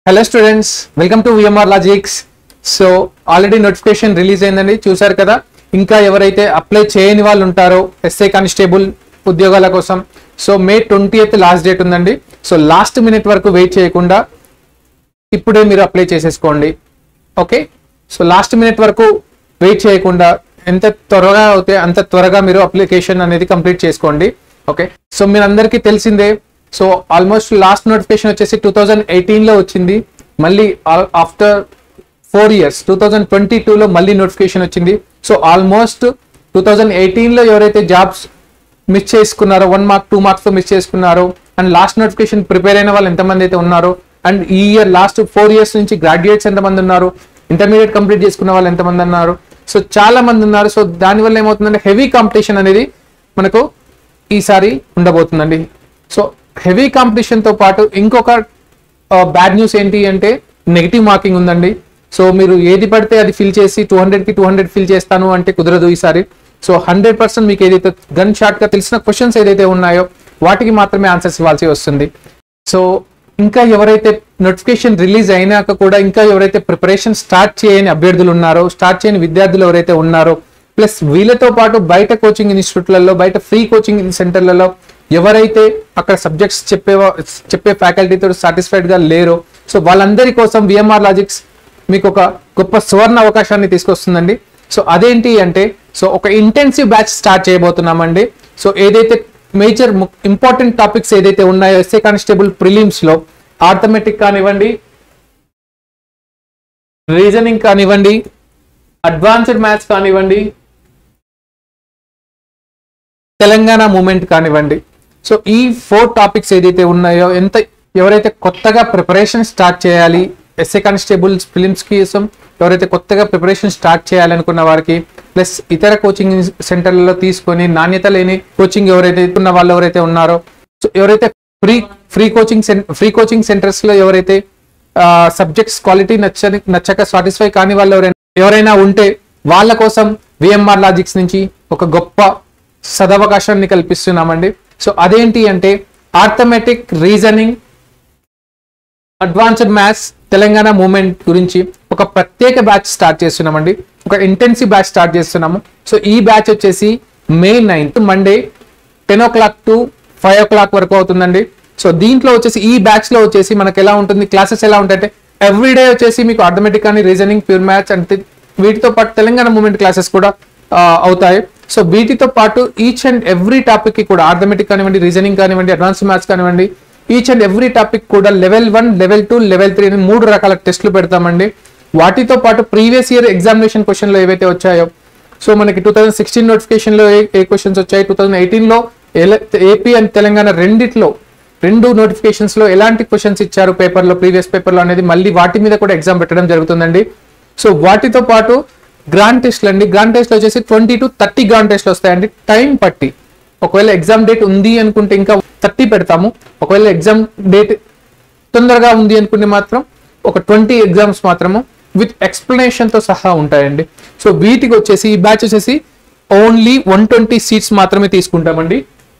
hello students welcome to VMR Logics so already notification release అయిందండి చూసారు కదా ఇంకా ఎవరైతే అప్లై చేయని వాళ్ళు ఉంటారో ఎస్ఐ కానిస్టేబుల్ ఉద్యోగాల కోసం so May twenty eighth last date ఉందండి సో లాస్ట్ మినిట్ వరకు వెయిట్ చేయకుండా ఇప్పుడే మీరు అప్లై చేసేసుకోండి ఓకే సో లాస్ట్ మినిట్ వరకు వెయిట్ చేయకుండా ఎంత త్వరగా అవుతే అంత త్వరగా మీరు అప్లికేషన్ అనేది కంప్లీట్ చేసుకోండి ఓకే సో మీరు అందరికీ తెలిసిందే సో ఆల్మోస్ట్ లాస్ట్ నోటిఫికేషన్ వచ్చేసి టూ థౌజండ్ ఎయిటీన్లో వచ్చింది మళ్ళీ after four years two thousand twenty టూలో మళ్ళీ నోటిఫికేషన్ వచ్చింది సో ఆల్మోస్ట్ టూ థౌజండ్ ఎయిటీన్లో ఎవరైతే జాబ్స్ మిస్ చేసుకున్నారో వన్ మార్క్ టూ మార్క్స్ తో మిస్ చేసుకున్నారో అండ్ లాస్ట్ నోటిఫికేషన్ ప్రిపేర్ అయిన వాళ్ళు ఎంతమంది అయితే ఉన్నారో అండ్ ఈ ఇయర్ లాస్ట్ ఫోర్ ఇయర్స్ నుంచి గ్రాడ్యుయేట్స్ ఎంతమంది ఉన్నారు ఇంటర్మీడియట్ కంప్లీట్ చేసుకున్న వాళ్ళు ఎంతమంది ఉన్నారు సో చాలా మంది ఉన్నారు సో దానివల్ల ఏమవుతుందంటే హెవీ కాంపిటీషన్ అనేది మనకు ఈసారి ఉండబోతుందండి సో హెవీ కాంపిటీషన్ తో పాటు ఇంకొక బ్యాడ్ న్యూస్ ఏంటి అంటే నెగిటివ్ మార్కింగ్ ఉందండి సో మీరు ఏది పడితే అది ఫిల్ చేసి టూ హండ్రెడ్ కి టూ హండ్రెడ్ ఫిల్ చేస్తాను అంటే కుదరదు ఈసారి సో హండ్రెడ్ పర్సెంట్ మీకు ఏదైతే గన్ షాట్ గా తెలిసిన క్వశ్చన్స్ ఏదైతే ఉన్నాయో వాటికి మాత్రమే ఆన్సర్స్ ఇవ్వాల్సి వస్తుంది సో ఇంకా ఎవరైతే నోటిఫికేషన్ రిలీజ్ అయినాక కూడా ఇంకా ఎవరైతే ప్రిపరేషన్ స్టార్ట్ చేయని అభ్యర్థులు ఉన్నారో స్టార్ట్ చేయని విద్యార్థులు ఎవరైతే ఉన్నారో ప్లస్ వీళ్ళతో పాటు బయట కోచింగ్ ఇన్స్టిట్యూట్లలో బయట ఫ్రీ కోచింగ్ సెంటర్లలో ఎవరైతే అక్కడ సబ్జెక్ట్స్ చెప్పే చెప్పే ఫ్యాకల్టీతో సాటిస్ఫైడ్ గా లేరో సో వాళ్ళందరి కోసం విఎంఆర్ లాజిక్స్ మీకు ఒక గొప్ప సువర్ణ అవకాశాన్ని తీసుకొస్తుందండి సో అదేంటి అంటే సో ఒక ఇంటెన్సివ్ బ్యాచ్ స్టార్ట్ చేయబోతున్నామండి సో ఏదైతే మేజర్ ఇంపార్టెంట్ టాపిక్స్ ఏదైతే ఉన్నాయో ఎస్ఏ కానిస్టేబుల్ ప్రిలిమ్స్ లో ఆర్థమెటిక్ కానివ్వండి రీజనింగ్ కానివ్వండి అడ్వాన్స్డ్ మ్యాథ్స్ కానివ్వండి తెలంగాణ మూమెంట్ కానివ్వండి సో ఈ ఫోర్ టాపిక్స్ ఏదైతే ఉన్నాయో ఎంత ఎవరైతే కొత్తగా ప్రిపరేషన్ స్టార్ట్ చేయాలి ఎస్ఏ కానిస్టేబుల్స్ ఫిలిమ్స్ కోసం ఎవరైతే కొత్తగా ప్రిపరేషన్ స్టార్ట్ చేయాలనుకున్న వారికి ప్లస్ ఇతర కోచింగ్ సెంటర్లలో తీసుకొని నాణ్యత లేని కోచింగ్ ఎవరైతే ఉన్న వాళ్ళు ఎవరైతే ఉన్నారో సో ఎవరైతే free free coaching free coaching centres లో ఎవరైతే సబ్జెక్ట్స్ క్వాలిటీ నచ్చని నచ్చక సాటిస్ఫై కాని వాళ్ళు ఎవరైనా ఎవరైనా ఉంటే వాళ్ళ కోసం విఎంఆర్ లాజిక్స్ నుంచి ఒక గొప్ప సదవకాశాన్ని కల్పిస్తున్నామండి సో అదేంటి అంటే arithmetic reasoning advanced maths Telangana movement గురించి ఒక ప్రత్యేక బ్యాచ్ స్టార్ట్ చేస్తున్నామండి ఒక ఇంటెన్సివ్ బ్యాచ్ స్టార్ట్ చేస్తున్నాము సో ఈ బ్యాచ్ వచ్చేసి May ninth Monday ten o'clock to five o'clock వరకు అవుతుందండి సో దీంట్లో వచ్చేసి ఈ బ్యాచ్ లో వచ్చేసి మనకి ఎలా ఉంటుంది క్లాసెస్ ఎలా ఉంటాయంటే ఎవ్రీడే వచ్చేసి మీకు ఆర్థమెటిక్ కానీ రీజనింగ్ ప్యూర్ మ్యాథ్స్ అంటే వీటితో పాటు తెలంగాణ మూమెంట్ క్లాసెస్ కూడా ఆ, అవుతాయి సో వీటితో పాటు ఈచ్ అండ్ ఎవ్రీ టాపిక్ కి కూడా ఆర్థమెటిక్ కానివ్వండి రీజనింగ్ కానివ్వండి అడ్వాన్స్ మ్యాథ్స్ కానివ్వండి ఈచ్ అండ్ ఎవ్రీ టాపిక్ కూడా level one level two level three అని మూడు రకాల టెస్టులు పెడతామండి వాటితో పాటు ప్రీవియస్ ఇయర్ ఎగ్జామినేషన్ క్వశ్చన్లు ఏవైతే వచ్చాయో సో మనకి టూ థౌసండ్ సిక్స్టీన్ నోటిఫికేషన్ లో ఏ ఏ క్వశ్చన్స్ వచ్చాయి టూ థౌసండ్ ఎయిటీన్ లో ఏపీ అండ్ తెలంగాణ రెండిట్లో రెండు నోటిఫికేషన్స్ లో ఎలాంటి క్వశ్చన్స్ ఇచ్చారు పేపర్ లో ప్రీవియస్ పేపర్ లో అనేది మళ్ళీ వాటి మీద కూడా ఎగ్జామ్ పెట్టడం జరుగుతుందండి సో వాటితో పాటు గ్రాండ్ టెస్ట్లు అండి గ్రాండ్ టెస్ట్ వచ్చేసి ట్వంటీ టు థర్టీ గ్రాండ్ టెస్ట్లు వస్తాయండి టైం పట్టి ఒకవేళ ఎగ్జామ్ డేట్ ఉంది అనుకుంటే ఇంకా థర్టీ పెడతాము ఒకవేళ ఎగ్జామ్ డేట్ తొందరగా ఉంది అనుకుంటే మాత్రం ఒక ట్వంటీ ఎగ్జామ్స్ మాత్రము విత్ ఎక్స్ప్లెనేషన్ తో సహా ఉంటాయండి సో వీటికి వచ్చేసి ఈ బ్యాచ్ వచ్చేసి ఓన్లీ వన్ ట్వంటీ సీట్స్ మాత్రమే తీసుకుంటామండి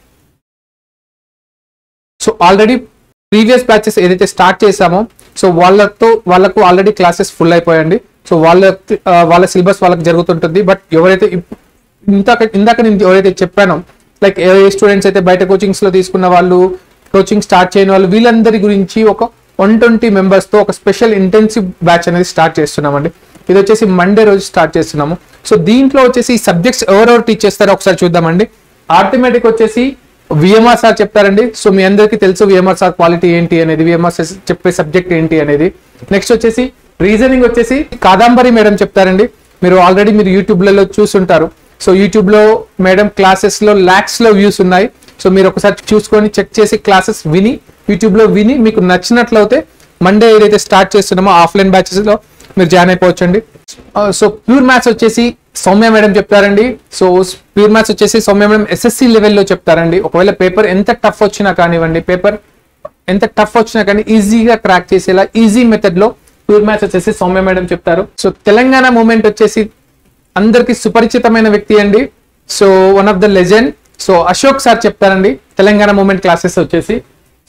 సో ఆల్రెడీ ప్రీవియస్ బ్యాచెస్ ఏదైతే స్టార్ట్ చేసామో సో వాళ్ళతో వాళ్ళకు ఆల్రెడీ క్లాసెస్ ఫుల్ అయిపోయండి సో వాళ్ళ ఆ, వాళ్ళ సిలబస్ వాళ్ళకి జరుగుతుంటుంది బట్ ఎవరైతే ఇప్- ఇందాక ఇందాక నేను ఎవరైతే చెప్పానో లైక్ ఏ స్టూడెంట్స్ అయితే బయట కోచింగ్స్ లో తీసుకున్న వాళ్ళు కోచింగ్ స్టార్ట్ చేయని వాళ్ళు వీళ్ళందరి గురించి ఒక వన్ ట్వంటీ మెంబర్స్ తో ఒక స్పెషల్ ఇంటెన్సివ్ బ్యాచ్ అనేది స్టార్ట్ చేస్తున్నామండి ఇది వచ్చేసి మండే రోజు స్టార్ట్ చేస్తున్నాము సో దీంట్లో వచ్చేసి సబ్జెక్ట్స్ ఎవరెవరు టీచ్ చేస్తారో ఒకసారి చూద్దామండి ఆర్థమెటిక్ వచ్చేసి విఎంఆర్ సార్ చెప్తారండి సో మీ అందరికీ తెలుసు విఎంఆర్ సార్ క్వాలిటీ ఏంటి అనేది విఎంఆర్ సార్ చెప్పే సబ్జెక్ట్ ఏంటి అనేది నెక్స్ట్ వచ్చేసి రీజనింగ్ వచ్చేసి కాదంబరి మేడం చెప్తారండి మీరు ఆల్రెడీ మీరు యూట్యూబ్ లలో చూసుంటారు సో యూట్యూబ్ లో మేడం క్లాసెస్ లో లాక్స్ లో వ్యూస్ ఉన్నాయి సో మీరు ఒకసారి చూసుకొని చెక్ చేసి క్లాసెస్ విని యూట్యూబ్ లో విని మీకు నచ్చినట్లయితే మండే ఏదైతే స్టార్ట్ చేస్తున్నామో ఆఫ్లైన్ బ్యాచెస్ లో మీరు జాయిన్ అయిపోవచ్చండి సో ప్యూర్ మ్యాథ్స్ వచ్చేసి సౌమ్య మేడం చెప్తారండి సో ప్యూర్ మ్యాథ్స్ వచ్చేసి సౌమ్య మేడం ఎస్ఎస్సి లెవెల్లో చెప్తారండి ఒకవేళ పేపర్ ఎంత టఫ్ వచ్చినా కానివ్వండి పేపర్ ఎంత టఫ్ వచ్చినా కానీ ఈజీగా క్రాక్ చేసేలా ఈజీ మెథడ్ లో ప్యూర్ మ్యాథ్స్ వచ్చేసి సౌమ్య మేడం చెప్తారు సో తెలంగాణ మూమెంట్ వచ్చేసి అందరికి సుపరిచితమైన వ్యక్తి అండి so one of the legend so Ashok sir చెప్తారండి తెలంగాణ మూమెంట్ క్లాసెస్ వచ్చేసి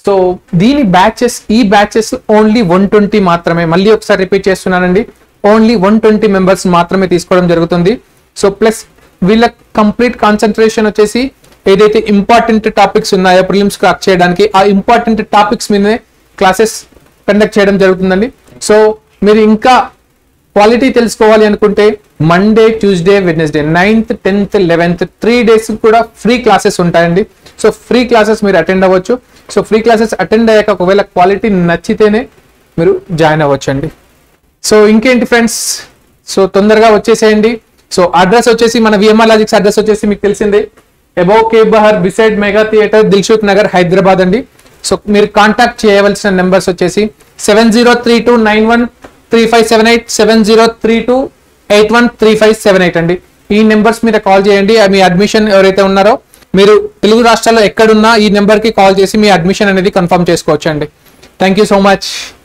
సో దీని బ్యాచెస్ ఈ బ్యాచెస్ ఓన్లీ వన్ ట్వంటీ మాత్రమే మళ్ళీ ఒకసారి రిపీట్ చేస్తున్నానండి ఓన్లీ వన్ ట్వంటీ మెంబర్స్ మాత్రమే తీసుకోవడం జరుగుతుంది సో ప్లస్ వీళ్ళ కంప్లీట్ కాన్సన్ట్రేషన్ వచ్చేసి ఏదైతే ఇంపార్టెంట్ టాపిక్స్ ఉన్నాయో ప్రిలిమ్స్ క్రాక్ చేయడానికి ఆ ఇంపార్టెంట్ టాపిక్స్ మీదనే క్లాసెస్ కండక్ట్ చేయడం జరుగుతుందండి సో మీరు ఇంకా క్వాలిటీ తెలుసుకోవాలి అనుకుంటే Monday Tuesday Wednesday ninth tenth eleventh three days కూడా ఫ్రీ క్లాసెస్ ఉంటాయండి సో ఫ్రీ క్లాసెస్ మీరు అటెండ్ అవ్వచ్చు సో ఫ్రీ క్లాసెస్ అటెండ్ అయ్యాక ఒకవేళ క్వాలిటీ నచ్చితేనే మీరు జాయిన్ అవ్వచ్చు అండి సో ఇంకేంటి ఫ్రెండ్స్ సో తొందరగా వచ్చేసేయండి సో అడ్రస్ వచ్చేసి మన విఎంఆర్ లాజిక్స్ అడ్రస్ వచ్చేసి మీకు తెలిసిందే అబౌ కే బహర్ beside Mega Theatre Dilsukhnagar Hyderabad అండి సో మీరు కాంటాక్ట్ చేయవలసిన నెంబర్స్ వచ్చేసి seven zero three two nine one three five seven eight seven zero three two eight one three five seven eight అండి ఈ నెంబర్స్ మీద కాల్ చేయండి మీ అడ్మిషన్ ఎవరైతే ఉన్నారో మీరు తెలుగు రాష్ట్రాల్లో ఎక్కడున్నా ఈ నెంబర్కి కాల్ చేసి మీ అడ్మిషన్ అనేది కన్ఫర్మ్ చేసుకోవచ్చు అండి థ్యాంక్ యూ సో మచ్